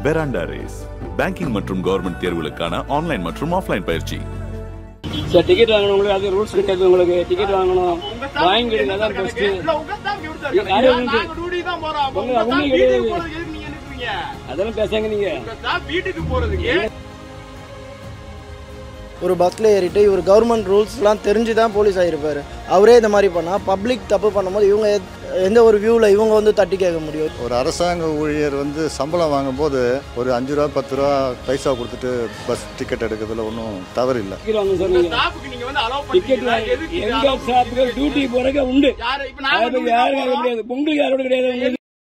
பெராண்டா Race banking மற்றும் government தேர்வுகளுக்கான online மற்றும் ஆஃப்லைன் பயிற்சி சார் டிக்கெட் வாங்கணும் அது ரூல்ஸ் கிடையாது உங்களுக்கு டிக்கெட் வாங்கணும் வாங்கிடுங்க அதான் பெஸ்ட் யாரு வந்து? உங்க- உங்களுக்கு கிடையாது. அதெல்லாம் பேசாங்க நீங்க வீட்டுக்கு போறதுக்கு ஒரு பஸ்ஸில் ஏறிட்டு இவர் கவர்மெண்ட் ரூல்ஸ்லாம் தெரிஞ்சு தான் போலீஸ் ஆகிருப்பார் அவரே இந்த மாதிரி பண்ணால் பப்ளிக் தப்பு பண்ணும்போது இவங்க எத்- எந்த ஒரு வியூவில் இவங்க வந்து தட்டி கேட்க முடியும் ஒரு அரசாங்க ஊழியர் வந்து சம்பளம் வாங்கும்போது ஒரு அஞ்சு ரூபா பத்து ரூபா பைசா கொடுத்துட்டு பஸ் டிக்கெட் எடுக்கிறதுல ஒன்றும் தவறு இல்லை டிக்கெட் வாங்க சார் நீங்க ஸ்டாஃப்க்கு நீங்க வந்து அலோவ் டிக்கெட் பண்ணுவீங்களா எதுக்கு இது எங்க allow ஸ்டாஃப்க்கு டியூட்டி போறக்க உண்டு யாரு இப்ப நாங்க அதுக்கு duty தான் யாரும் போறோம். கிடையாது உங்களுக்கு யாரோட கிடையாது உங்களுக்கு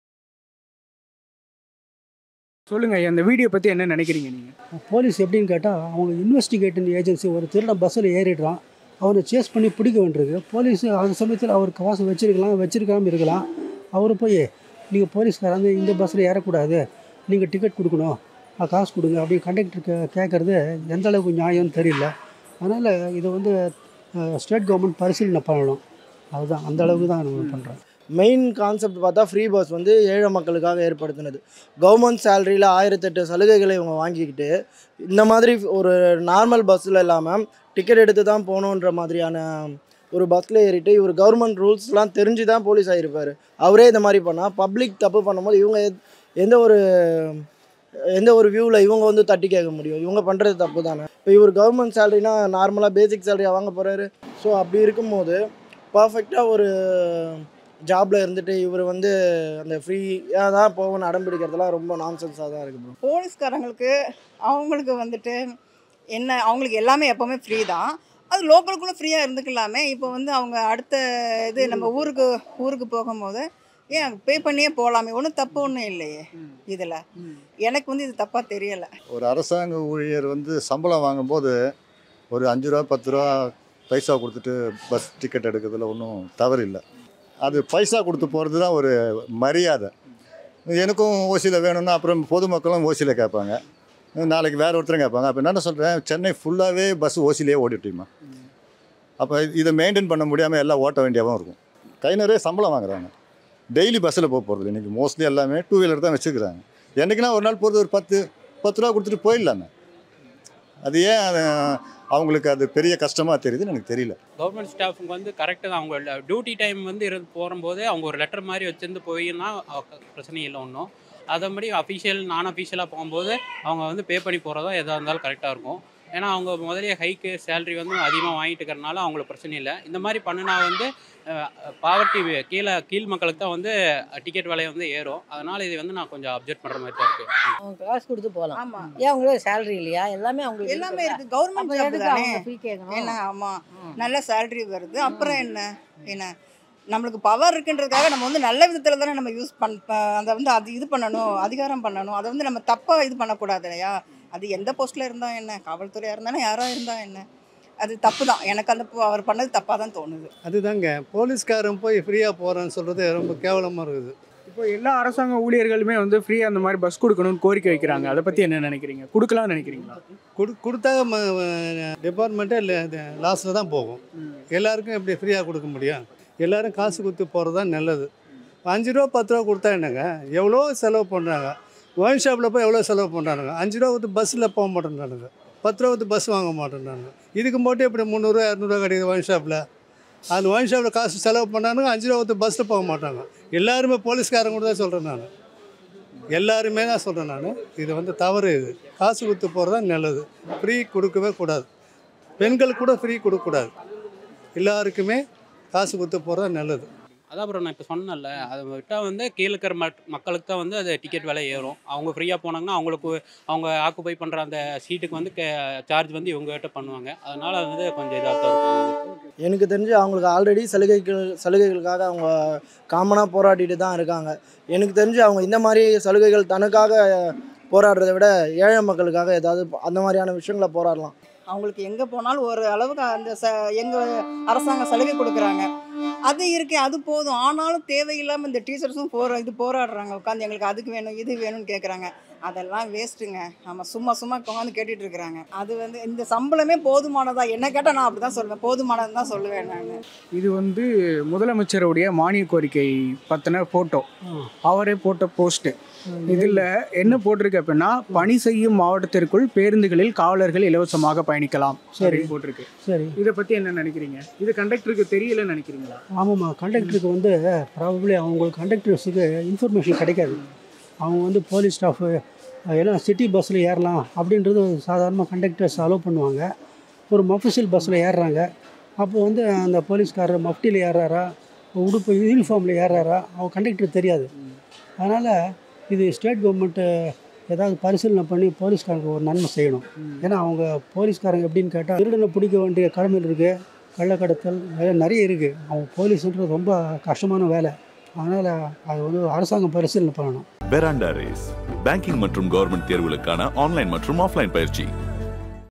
சொல்லுங்க அந்த வீடியோ பத்தி என்ன நினைக்கிறீங்க நீங்க போலீஸ் எப்படின்னு கேட்டால் அவங்க இன்வெஸ்டிகேட்டிங் ஏஜென்சி ஒரு திருடன் பஸ்ஸில் ஏறிடுறான் அவனை சேஸ் பண்ணி பிடிக்க வேண்டியிருக்கு போலீஸ் அந்த சமயத்தில் அவர் காசு வச்சிருக்கலாம் வச்சிருக்காம இருக்கலாம் அவர் போய் நீங்கள் போலீஸ்காரங்க இந்த பஸ்ஸில் ஏறக்கூடாது நீங்கள் டிக்கெட் கொடுக்கணும் ஆ, காசு கொடுங்க அப்படி கண்டக்டருக்கு கேட்குறது எந்த அளவுக்கு நியாயம்னு தெரியல அதனால் இதை வந்து ஸ்டேட் கவர்மெண்ட் பரிசீலனை பண்ணணும் அதுதான் அந்த அளவுக்கு தான் நான் பண்ணுறேன் மெயின் கான்செப்ட் பார்த்தா ஃப்ரீ பஸ் வந்து ஏழை மக்களுக்காக ஏற்படுத்தினது கவர்மெண்ட் சேலரியில் ஆயிரத்தெட்டு சலுகைகளை இவங்க வாங்கிக்கிட்டு இந்த மாதிரி ஒரு நார்மல் பஸ்ஸில் இல்லாமல் டிக்கெட் எடுத்து தான் போகணுன்ற மாதிரியான ஒரு பஸ்ஸில் ஏறிட்டு இவர் கவர்மெண்ட் ரூல்ஸ்லாம் தெரிஞ்சு தான் போலீஸ் ஆகிருப்பார் அவரே இந்த மாதிரி பண்ணால் பப்ளிக் தப்பு பண்ணும்போது இவங்க எத்- எந்த ஒரு எந்த ஒரு வியூவில் இவங்க வந்து தட்டி கேட்க முடியும் இவங்க பண்ணுறது தப்பு தானே இப்போ இவர் கவர்மெண்ட் சேலரினா நார்மலாக பேசிக் சேலரியாக வாங்க போகிறாரு ஸோ அப்படி இருக்கும்போது பர்ஃபெக்டாக ஒரு ஜாப்ல இருந்துட்டு இவர் வந்து அந்த ஃப்ரீயாக தான் போகணும்னு அடம் பிடிக்கிறதுலாம் ரொம்ப நான்சென்ஸாக தான் இருக்குது ப்ரோ போலீஸ்காரங்களுக்கு அவங்களுக்கு வந்துட்டு என்ன அவங்களுக்கு எல்லாமே எப்போவுமே ஃப்ரீ தான் அது லோக்கலுக்குள்ளே ஃப்ரீயாக இருந்துக்கலாமே இப்போ வந்து அவங்க அடுத்த இது நம்ம ஊருக்கு ஊருக்கு போகும்போது ஏன் பே பண்ணியே போகலாமே ஒன்றும் தப்பு ஒன்றும் இல்லையே இதில் எனக்கு வந்து இது தப்பாக தெரியலை ஒரு அரசாங்க ஊழியர் வந்து சம்பளம் வாங்கும்போது ஒரு அஞ்சு ரூபா பத்து ரூபா பைசா கொடுத்துட்டு பஸ் டிக்கெட் எடுக்கிறதுல ஒன்றும் தவறு இல்லை அது பைசா கொடுத்து போகிறது தான் ஒரு மரியாதை எனக்கும் ஓசியில் வேணும்னா அப்புறம் பொதுமக்களும் ஓசியில் கேட்பாங்க நாளைக்கு வேற ஒருத்தரும் கேட்பாங்க அப்போ என்ன சொல்கிறேன் சென்னை ஃபுல்லாகவே பஸ் ஓசிலேயே ஓடிட்டுமா அப்போ இதை மெயின்டைன் பண்ண முடியாமல் எல்லாம் ஓட்ட வேண்டியவும் இருக்கும் கை நிறைய சம்பளம் வாங்குறாங்க டெய்லி பஸ்ஸில் போக போகிறது இன்றைக்கி மோஸ்ட்லி எல்லாமே டூ வீலர் தான் வச்சுக்கிறாங்க என்றைக்குனா ஒரு நாள் போகிறது ஒரு பத்து பத்து ரூபா கொடுத்துட்டு போயிடலாமே அது ஏன் அது அவங்களுக்கு அது பெரிய கஷ்டமாக தெரியுதுன்னு எனக்கு தெரியல கவர்மெண்ட் ஸ்டாஃபுக்கு வந்து கரெக்டாக தான் அவங்க டியூட்டி டைம் வந்து இருந்து போகும்போது அவங்க ஒரு லெட்டர் மாதிரி வச்சிருந்து போயின்னா பிரச்சனை இல்லை ஒன்றும் அதன்படி அஃபிஷியல் நான் அஃபிஷியலாக போகும்போது அவங்க வந்து பே பண்ணி போகிறதா எதாக இருந்தாலும் கரெக்டாக இருக்கும் ஏன்னா அவங்க முதலே ஹைக்கு சேலரி வந்து அதிகமாக வாங்கிட்டு இருக்கிறனால அவங்களுக்கு பிரச்சனை இல்லை இந்த மாதிரி பண்ணினா வந்து பாவர்ட்டி கீழே கீழ் மக்களுக்கு தான் வந்து டிக்கெட் விலை வந்து ஏறும் அதனால் இது வந்து நான் கொஞ்சம் அப்ஜெக்ட் பண்ணுற மாதிரி தான் இருக்குது அவங்க காசு கொடுத்து போகலாம் ஆமாம் ஏன் அவங்களுக்கு சேலரி இல்லையா எல்லாமே அவங்களுக்கு எல்லாமே இருக்குல்ல? இருக்குது கவர்மெண்ட் அப்ப ஜாப் எதுக்கு தானே அவங்க ஃப்ரீ கேட்கணும் என்ன ஆமாம் நல்ல சேலரி வருது அப்புறம் என்ன என்ன நம்மளுக்கு பவர் இருக்குன்றதுக்காக நம்ம வந்து நல்ல விதத்தில் தானே நம்ம யூஸ் பண் ப- அதை வந்து அது இது பண்ணணும் அதிகாரம் பண்ணணும் அதை வந்து நம்ம தப்பாக இது பண்ணக்கூடாது இல்லையா அது எந்த போஸ்ட்டில் இருந்தால் என்ன காவல்துறையாக இருந்தாலும் யாராக இருந்தால் என்ன அது தப்பு தான் எனக்கு அந்த ப- அவர் பண்ணது தப்பாக தான் தோணுது அதுதாங்க போலீஸ்காரன் போய் ஃப்ரீயாக போகிறேன்னு சொல்கிறது ரொம்ப கேவலமாக இருக்குது இப்போ எல்லா அரசாங்க ஊழியர்களுமே வந்து ஃப்ரீயா அந்த மாதிரி பஸ் கொடுக்கணும்னு கோரிக்கை வைக்கிறாங்க அதை பத்தி என்ன நினைக்கிறீங்க கொடுக்கலாம்னு நினைக்கிறீங்களா கொடு கொடுத்தா டிபார்ட்மெண்ட்டே இல்லை லாஸில் தான் போகும் எல்லாருக்கும் எப்படி ஃப்ரீயாக கொடுக்க முடியும் எல்லாரும் காசு கொடுத்து போகிறது தான் நல்லது அஞ்சு ரூபா பத்து ரூபா கொடுத்தா என்னங்க எவ்வளோ செலவு பண்ணுறாங்க ஒயின் ஷாப்பில் போய் எவ்வளோ செலவு பண்ணுறானுங்க அஞ்சு ரூபா கொடுத்து பஸ்ஸில் போக மாட்டேன்றானுங்க பத்து ரூபா கொடுத்து பஸ் வாங்க மாட்டேன்றானுங்க இதுக்கு மட்டும் எப்படி முந்நூறுரூவா இரநூறுவா கிடைக்குது ஒயின் ஷாப்பில் அந்த ஒயின் ஷாப்பில் காசு செலவு பண்ணானுங்க அஞ்சு ரூபா கொடுத்து பஸ்ஸில் போக மாட்டாங்க எல்லாருமே போலீஸ்காரங்க கூட தான் சொல்கிறேன் நான் எல்லாருமே தான் சொல்கிறேன் நான் இது வந்து தவறு இது காசு கொடுத்து போகிறது தான் நல்லது ஃப்ரீ கொடுக்கவே கூடாது பெண்களுக்கு கூட ஃப்ரீ கொடுக்கக்கூடாது எல்லாருக்குமே காசு கொடுத்து போகிறது நல்லது அதான் அப்புறம் நான் இப்போ சொன்னேன்ல அதை விட்டால் வந்து கீழே இருக்கிற மக் மக்களுக்கு தான் வந்து அது டிக்கெட் விலை ஏறும் அவங்க ஃப்ரீயாக போனாங்கன்னா அவங்களுக்கு அவங்க ஆக்குபை பண்ணுற அந்த சீட்டுக்கு வந்து சார்ஜ் வந்து இவங்ககிட்ட பண்ணுவாங்க அதனால் வந்து கொஞ்சம் இதாக தான் இருக்கும் அது. எனக்கு தெரிஞ்சு அவங்களுக்கு ஆல்ரெடி சலுகைகள் சலுகைகளுக்காக அவங்க காமனாக போராடிட்டு தான் இருக்காங்க எனக்கு தெரிஞ்சு அவங்க இந்த மாதிரி சலுகைகள் தனக்காக போராடுறதை விட ஏழை மக்களுக்காக ஏதாவது அந்த மாதிரியான விஷயங்களை போராடலாம் அவங்களுக்கு எங்கே போனாலும் ஒரு அளவுக்கு அந்த ச எங்கள் அரசாங்கம் சலுகை கொடுக்குறாங்க அது இருக்கு அது போதும் ஆனாலும் தேவையில்லாமல் இந்த டீச்சர்ஸும் போரா இது போராடுறாங்க உட்காந்து எங்களுக்கு அதுக்கு வேணும் இது வேணும்னு கேட்குறாங்க அதெல்லாம் வேஸ்ட்டுங்க ஆமாம் சும்மா சும்மா உட்காந்து கேட்டுட்டு இருக்கிறாங்க அது வந்து இந்த சம்பளமே போதுமானதா என்ன கேட்டால் நான் அப்படி தான் சொல்லுவேன் போதுமானது தான் சொல்லுவேன் நான் இது வந்து முதலமைச்சருடைய மானிய கோரிக்கை பற்றின ஃபோட்டோ அவரே போட்ட போஸ்ட்டு இதில் என்ன போட்டிருக்கு அப்படின்னா பணி செய்யும் மாவட்டத்திற்குள் பேருந்துகளில் காவலர்கள் இலவசமாக பயணிக்கலாம் சரி போட்டிருக்கு சரி இதை பற்றி என்ன நினைக்கிறீங்க இது கண்டக்டருக்கு தெரியலன்னு நினைக்கிறீங்களா ஆமாம்மா கண்டக்டருக்கு வந்து ப்ராபப்ளி அவங்களுக்கு கண்டக்டர்ஸுக்கு இன்ஃபர்மேஷன் கிடைக்காது அவங்க வந்து போலீஸ் ஸ்டாஃபு ஏன்னா சிட்டி பஸ்ஸில் ஏறலாம் அப்படின்றது சாதாரணமாக கண்டக்டர்ஸ் அலோவ் பண்ணுவாங்க ஒரு மஃபிஷியல் பஸ்ஸில் ஏறுறாங்க அப்போ வந்து அந்த போலீஸ்காரர் மஃப்டியில் ஏறாரா உடுப்பு யூனிஃபார்மில் ஏறாரா அவங்க கண்டக்டருக்கு தெரியாது அதனால் இது ஸ்டேட் கவர்மெண்ட்டு ஏதாவது பரிசீலனை பண்ணி போலீஸ்காரங்க ஒரு நன்மை செய்யணும் ஏன்னா அவங்க போலீஸ்காரங்க எப்படின்னு கேட்டால் திருடனை பிடிக்க வேண்டிய கடமையில் இருக்குது கள்ளக்கடத்தல் நிறைய நிறைய இருக்குது அவங்க போலீஸ்ன்றது ரொம்ப கஷ்டமான வேலை அதனால் அது வந்து அரசாங்கம் பரிசீலனை பண்ணணும் பெராண்டா ரேஸ் பேங்கிங் மற்றும் கவர்மெண்ட் தேர்வுகளுக்கான ஆன்லைன் மற்றும் ஆஃப்லைன் பயிற்சி